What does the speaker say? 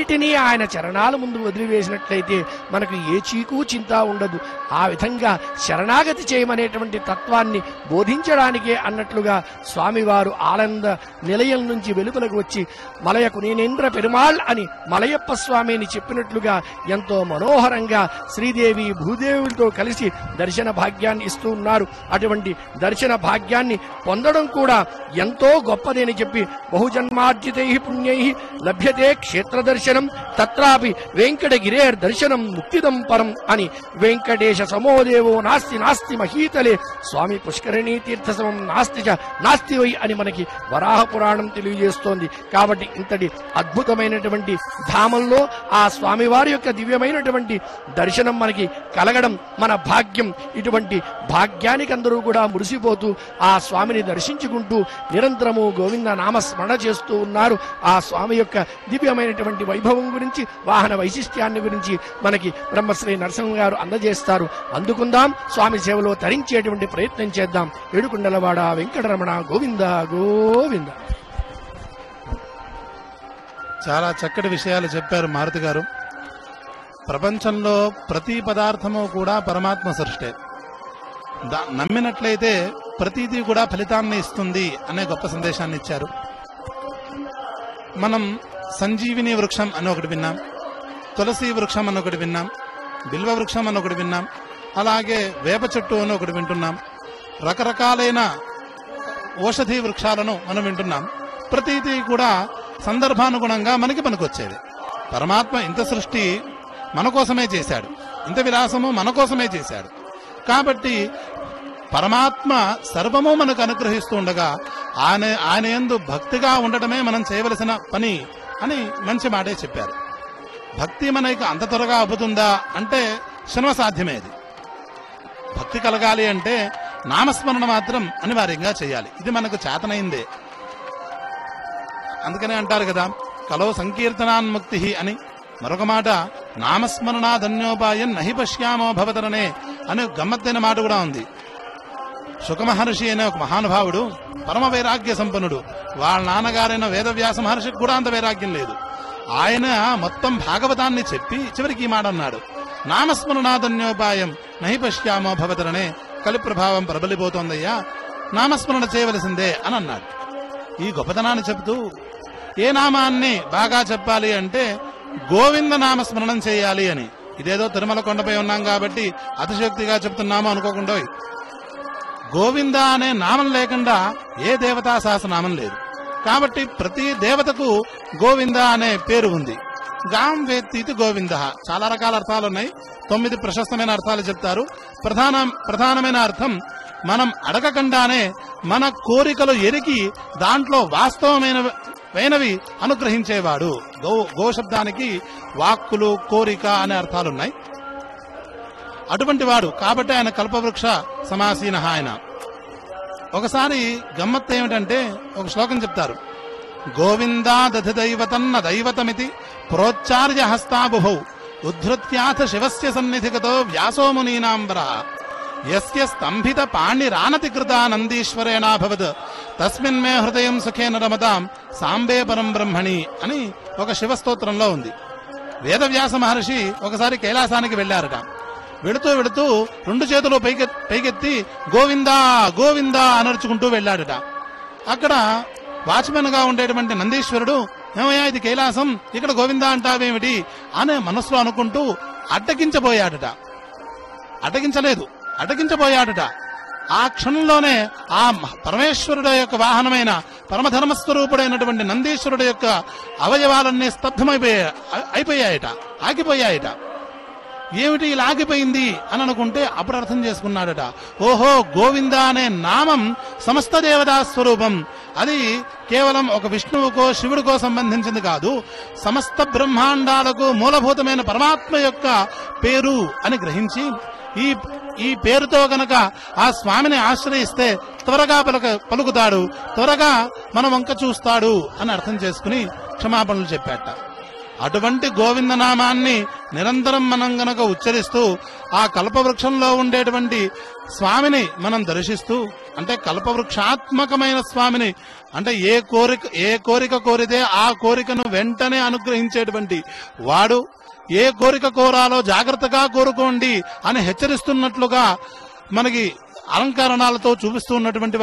అన్నిటినీ ఆయన చరణాల ముందు వదిలివేసినట్లయితే మనకు ఏ చీకు చింత ఉండదు ఆ విధంగా శరణాగతి చేయమనేటువంటి తత్వాన్ని బోధించడానికే అన్నట్లుగా స్వామివారు ఆనంద నిలయం నుంచి వెలుపలకు వచ్చి మలయకు నేనేంద్ర పెరుమాళ్ అని మలయప్ప స్వామిని చెప్పినట్లుగా ఎంతో మనోహరంగా శ్రీదేవి భూదేవులతో కలిసి దర్శన భాగ్యాన్ని ఇస్తూ ఉన్నారు అటువంటి దర్శన భాగ్యాన్ని పొందడం కూడా ఎంతో గొప్పదని చెప్పి బహుజన్మార్జితై పుణ్యై లభ్యతే క్షేత్ర దర్శనం తత్రాపి వెంకటగిరేర్ దర్శనం ముక్తిదం పరం అని వెంకటేశ సమోదేవో నాస్తి నాస్తి మహీతలే స్వామి పుష్కరిణీ తీర్థ సమం నాస్తి చ నాస్తి వై అని మనకి వరాహ పురాణం తెలియజేస్తోంది కాబట్టి ఇంతటి అద్భుతమైనటువంటి ధామంలో ఆ స్వామివారి యొక్క దివ్యమైనటువంటి దర్శనం మనకి కలగడం మన భాగ్యం ఇటువంటి భాగ్యానికి అందరూ కూడా మురిసిపోతూ ఆ స్వామిని దర్శించుకుంటూ నిరంతరము గోవింద నామస్మరణ చేస్తూ ఉన్నారు ఆ స్వామి యొక్క దివ్యమైనటువంటి వైభవం గురించి వాహన వైశిష్ట్యాన్ని గురించి మనకి బ్రహ్మశ్రీ నరసింహ గారు అందజేస్తారు అందుకుందాం స్వామి సేవలో తరించేటువంటి ప్రయత్నం చేద్దాం ఏడుకుండలవాడ వెంకటరమణ గోవింద గోవింద చాలా చక్కటి విషయాలు చెప్పారు మారుతి గారు ప్రపంచంలో ప్రతి పదార్థము కూడా పరమాత్మ సృష్టే దా నమ్మినట్లయితే ప్రతిదీ కూడా ఫలితాన్ని ఇస్తుంది అనే గొప్ప సందేశాన్ని ఇచ్చారు మనం సంజీవిని వృక్షం అని ఒకటి విన్నాం తులసి వృక్షం అని ఒకటి విన్నాం బిల్వ వృక్షం అని ఒకటి విన్నాం అలాగే వేప చెట్టు అని ఒకటి వింటున్నాం రకరకాలైన ఔషధి వృక్షాలను మనం వింటున్నాం ప్రతిదీ కూడా సందర్భానుగుణంగా మనకి పనికొచ్చేది పరమాత్మ ఇంత సృష్టి మన కోసమే చేశాడు ఇంత విలాసము మన కోసమే చేశాడు కాబట్టి పరమాత్మ సర్వము మనకు అనుగ్రహిస్తూ ఉండగా ఆయన ఆయన యందు భక్తిగా ఉండటమే మనం చేయవలసిన పని అని మంచి మాటే చెప్పారు భక్తి మనకి అంత త్వరగా అబ్బుతుందా అంటే శనవ సాధ్యమే అది భక్తి కలగాలి అంటే నామస్మరణ మాత్రం అనివార్యంగా చేయాలి ఇది మనకు చేతనైందే అందుకనే అంటారు కదా కలో సంకీర్తనాన్ముక్తి అని మరొక మాట నామస్మరణాధన్యోపాయం నహి పశ్యామో భవతరనే అనే గమ్మత్తైన మాట కూడా ఉంది సుఖమహర్షి అనే ఒక మహానుభావుడు పరమ వైరాగ్య సంపన్నుడు వాళ్ళ నాన్నగారైన వేదవ్యాస మహర్షికి కూడా అంత వైరాగ్యం లేదు ఆయన మొత్తం భాగవతాన్ని చెప్పి చివరికి ఈ మాట అన్నాడు నామస్మరణాధన్యోపాయం నహి పశ్యామో భవతరనే కలి ప్రభావం ప్రబలిపోతోందయ్యా నామస్మరణ చేయవలసిందే అని అన్నాడు ఈ గొప్పతనాన్ని చెబుతూ ఏ నామాన్ని బాగా చెప్పాలి అంటే గోవింద నామస్మరణం చేయాలి అని ఇదేదో తిరుమల కొండపై ఉన్నాం కాబట్టి అతిశక్తిగా చెప్తున్నాము అనుకోకుండా గోవింద అనే నామం లేకుండా ఏ దేవతా సహస్రనామం లేదు కాబట్టి ప్రతి దేవతకు గోవింద అనే పేరు ఉంది గాం వేత్తీతి గోవింద చాలా రకాల అర్థాలు ఉన్నాయి తొమ్మిది ప్రశస్తమైన అర్థాలు చెప్తారు ప్రధాన ప్రధానమైన అర్థం మనం అడగకుండానే మన కోరికలు ఎరిగి దాంట్లో వాస్తవమైన వైనవి అనుగ్రహించేవాడు గో గో శబ్దానికి వాక్కులు కోరిక అనే అర్థాలున్నాయి అటువంటి వాడు కాబట్టి ఆయన కల్పవృక్ష సమాసీన ఆయన ఒకసారి గమ్మత్తు ఏమిటంటే ఒక శ్లోకం చెప్తారు గోవిందా దధి దైవతన్న దైవతమితి ప్రోచ్చార్య హస్తాబుభౌ ఉద్ధృత్యాథ శివస్య సన్నిధిగతో వ్యాసో మునీనాంబర యస్య స్తంభిత పాణిరానతి కృత నందీశ్వరేణాభవత్ తస్మిన్ మే హృదయం సుఖేన రమతాం సాంబే పరం బ్రహ్మణి అని ఒక శివస్తోత్రంలో ఉంది వేదవ్యాస మహర్షి ఒకసారి కైలాసానికి వెళ్లారట వెళుతూ వెళుతూ రెండు చేతులు పైకె పైకెత్తి గోవిందా గోవిందా అనర్చుకుంటూ వెళ్ళాడట అక్కడ వాచ్మెన్ గా ఉండేటువంటి నందీశ్వరుడు ఏమయ్యా ఇది కైలాసం ఇక్కడ గోవిందా అంటావేమిటి అనే మనసులో అనుకుంటూ అడ్డగించబోయాడట అడ్డగించలేదు అడ్డగించబోయాడట ఆ క్షణంలోనే ఆ మ- పరమేశ్వరుడు యొక్క వాహనమైన పరమధర్మస్వరూపుడైనటువంటి నందీశ్వరుడు యొక్క అవయవాలన్నీ స్తబ్దమైపోయా అయిపోయాయట ఆగిపోయాయట ఏమిటి ఇలా ఆగిపోయింది అని అనుకుంటే అప్పుడు అర్థం చేసుకున్నాడట ఓహో గోవింద అనే నామం సమస్త దేవతా స్వరూపం అది కేవలం ఒక విష్ణువుకో శివుడికో సంబంధించింది కాదు సమస్త బ్రహ్మాండాలకు మూలభూతమైన పరమాత్మ యొక్క పేరు అని గ్రహించి ఈ ఈ పేరుతో గనక ఆ స్వామిని ఆశ్రయిస్తే త్వరగా పలుక పలుకుతాడు త్వరగా మన వంక చూస్తాడు అని అర్థం చేసుకుని క్షమాపణలు చెప్పాట అటువంటి గోవింద నామాన్ని నిరంతరం మనం గనక ఉచ్చరిస్తూ ఆ కల్పవృక్షంలో ఉండేటువంటి స్వామిని మనం దర్శిస్తూ అంటే కల్పవృక్షాత్మకమైన స్వామిని అంటే ఏ కోరిక ఏ కోరిక కోరితే ఆ కోరికను వెంటనే అనుగ్రహించేటువంటి వాడు ఏ కోరిక కోరాలో జాగ్రత్తగా కోరుకోండి అని హెచ్చరిస్తున్నట్లుగా మనకి అలంకరణాలతో చూపిస్తూ ఉన్నటువంటి